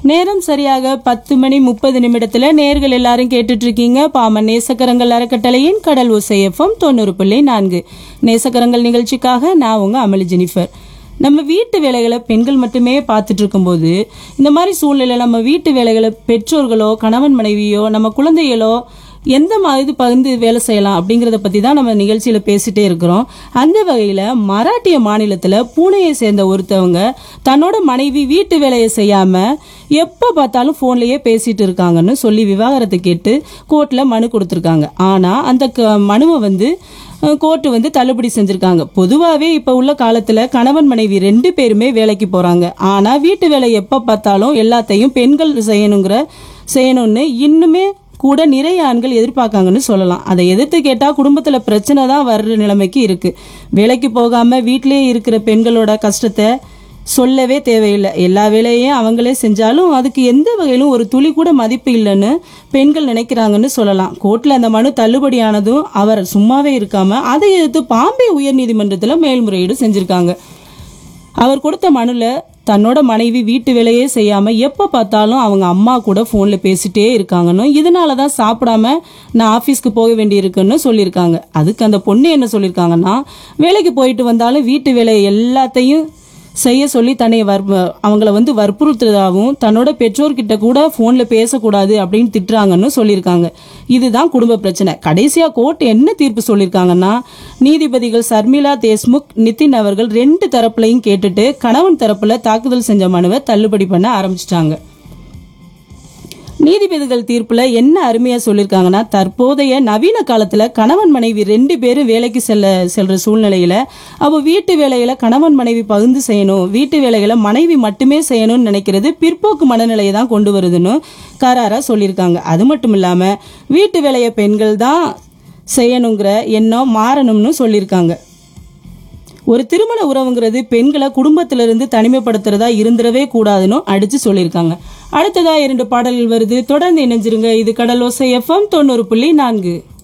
நேரம் சரியாக பத்து மணி முப்பது நிமிடத்துல நேர்கள் எல்லாரும் கேட்டுட்டு இருக்கீங்க பாமன் நேசக்கரங்கள் அறக்கட்டளையின் கடல் ஓசை எஃப்எம் தொண்ணூறு புள்ளி நான்கு நேசக்கரங்கள் நிகழ்ச்சிக்காக நான் உங்க அமளி ஜெனிஃபர் நம்ம வீட்டு வேலைகளை பெண்கள் மட்டுமே பார்த்துட்டு இருக்கும்போது இந்த மாதிரி சூழ்நிலை நம்ம வீட்டு வேலைகளை பெற்றோர்களோ கணவன் மனைவியோ நம்ம குழந்தைகளோ எந்த மாதிரி பகிர்ந்து வேலை செய்யலாம் அப்படிங்கறத பத்தி தான் நம்ம நிகழ்ச்சியில பேசிட்டே இருக்கிறோம் அந்த வகையில மராட்டிய மாநிலத்துல பூனேயை சேர்ந்த ஒருத்தவங்க தன்னோட மனைவி வீட்டு வேலையை செய்யாம எப்ப பார்த்தாலும் போன்லயே பேசிட்டு இருக்காங்கன்னு சொல்லி விவாகரத்தை கேட்டு கோர்ட்ல மனு கொடுத்திருக்காங்க ஆனா அந்த க- மனுவை வந்து கோர்ட்டு வந்து தள்ளுபடி செஞ்சிருக்காங்க பொதுவாகவே இப்போ உள்ள காலத்தில் கணவன் மனைவி ரெண்டு பேருமே வேலைக்கு போகிறாங்க ஆனால் வீட்டு வேலை எப்போ பார்த்தாலும் எல்லாத்தையும் பெண்கள் செய்யணுங்கிற செய்யணும்னு இன்னுமே கூட நிறைய ஆண்கள் எதிர்பார்க்காங்கன்னு சொல்லலாம் அதை எதிர்த்து கேட்டால் குடும்பத்தில் பிரச்சனை தான் வர்ற நிலைமைக்கு இருக்கு வேலைக்கு போகாமல் வீட்டிலேயே இருக்கிற பெண்களோட கஷ்டத்தை சொல்லவே தேவையில்லை எல்லா வேலையும் அவங்களே செஞ்சாலும் அதுக்கு எந்த வகையிலும் ஒரு துளி கூட மதிப்பு இல்லைன்னு பெண்கள் நினைக்கிறாங்கன்னு சொல்லலாம் கோர்ட்ல அந்த மனு தள்ளுபடியானதும் அவர் சும்மாவே இருக்காம அதை எதிர்த்து பாம்பே உயர்நீதிமன்றத்தில் மேல்முறையீடு செஞ்சிருக்காங்க அவர் கொடுத்த மனுல தன்னோட மனைவி வீட்டு வேலையே செய்யாம எப்ப பார்த்தாலும் அவங்க அம்மா கூட போன்ல பேசிட்டே இருக்காங்கன்னு இதனால தான் சாப்பிடாம நான் ஆபீஸ்க்கு போக வேண்டியிருக்குன்னு சொல்லியிருக்காங்க அதுக்கு அந்த பொண்ணு என்ன சொல்லியிருக்காங்கன்னா வேலைக்கு போயிட்டு வந்தாலும் வீட்டு வேலை எல்லாத்தையும் செய்ய சொல்லி தன்னை வற்ப அவங்கள வந்து வற்புறுத்துறதாகவும் தன்னோட பெற்றோர்கிட்ட கூட ஃபோன்ல பேசக்கூடாது அப்படின்னு திட்டுறாங்கன்னு சொல்லியிருக்காங்க இதுதான் குடும்ப பிரச்சனை கடைசியா கோர்ட் என்ன தீர்ப்பு சொல்லியிருக்காங்கன்னா நீதிபதிகள் சர்மிளா தேஷ்முக் நிதின் அவர்கள் ரெண்டு தரப்புலையும் கேட்டுட்டு கணவன் தரப்புல தாக்குதல் செஞ்ச மனுவை தள்ளுபடி பண்ண ஆரம்பிச்சிட்டாங்க நீதிபதிகள் தீர்ப்புல என்ன அருமையா சொல்லியிருக்காங்கன்னா தற்போதைய நவீன காலத்துல கணவன் மனைவி ரெண்டு பேரும் வேலைக்கு செல்ல செல்ற சூழ்நிலையில அவ வீட்டு வேலைகளை கணவன் மனைவி பகிர்ந்து செய்யணும் வீட்டு வேலைகளை மனைவி மட்டுமே செய்யணும்னு நினைக்கிறது பிற்போக்கு மனநிலையை தான் கொண்டு வருதுன்னு கராரா சொல்லியிருக்காங்க அது மட்டும் இல்லாம வீட்டு வேலையை பெண்கள் தான் செய்யணுங்கிற எண்ணம் மாறணும்னு சொல்லியிருக்காங்க ஒரு திருமண உறவுங்கிறது பெண்களை குடும்பத்திலிருந்து தனிமைப்படுத்துறதா இருந்துடவே கூடாதுன்னு அடிச்சு சொல்லியிருக்காங்க அடுத்ததா இரண்டு பாடல்கள் வருது தொடர்ந்து இணைஞ்சிருங்க இது கடலோசை எஃப்எம் தொண்ணூறு புள்ளி நான்கு